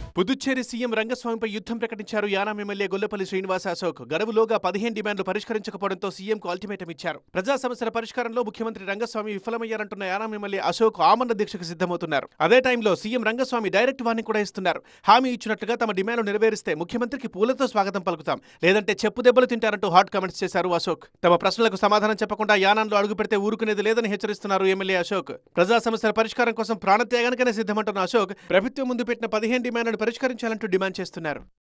Puducherry CM రంగస్వామిపై యుద్ధం ప్రకటించారు యానాం ఎమ్మెల్యే గొల్లపల్లి శ్రీనివాస అశోక్ గడువులోగా పదిహేను డిమాండ్లు పరిష్కరించకపోవడంతో సీఎంకు అల్టిమేటం ఇచ్చారు ప్రజా సమస్యల పరిష్కారంలో ముఖ్యమంత్రి రంగస్వామి విఫలమయ్యారంటున్న యానాం ఎమ్మెల్యే అశోక్ ఆమరణ దీక్షకు సిద్ధమవుతున్నారు అదే టైంలో సీఎం రంగస్వామి డైరెక్ట్ వార్నింగ్ కూడా ఇస్తున్నారు హామీ ఇచ్చినట్లుగా తమ డిమాండ్లు నెరవేరిస్తే ముఖ్యమంత్రికి పూలతో స్వాగతం పలుకుతాం లేదంటే చెప్పు దెబ్బలు తింటారంటూ హాట్ కామెంట్స్ చేశారు అశోక్ తమ ప్రశ్నలకు సమాధానం చెప్పకుండా యానాంలో అడుగు పెడితే ఊరుకునేది లేదని హెచ్చరిస్తున్నారు ఎమ్మెల్యే అశోక్ ప్రజా సమస్యల పరిష్కారం కోసం ప్రాణత్యాగానికైనా సిద్ధమంటున్న అశోక్ ప్రభుత్వం ముందు పెట్టిన పదిహేను డిమాండ్లను పరిష్కరించాలంటూ డిమాండ్ చేస్తున్నారు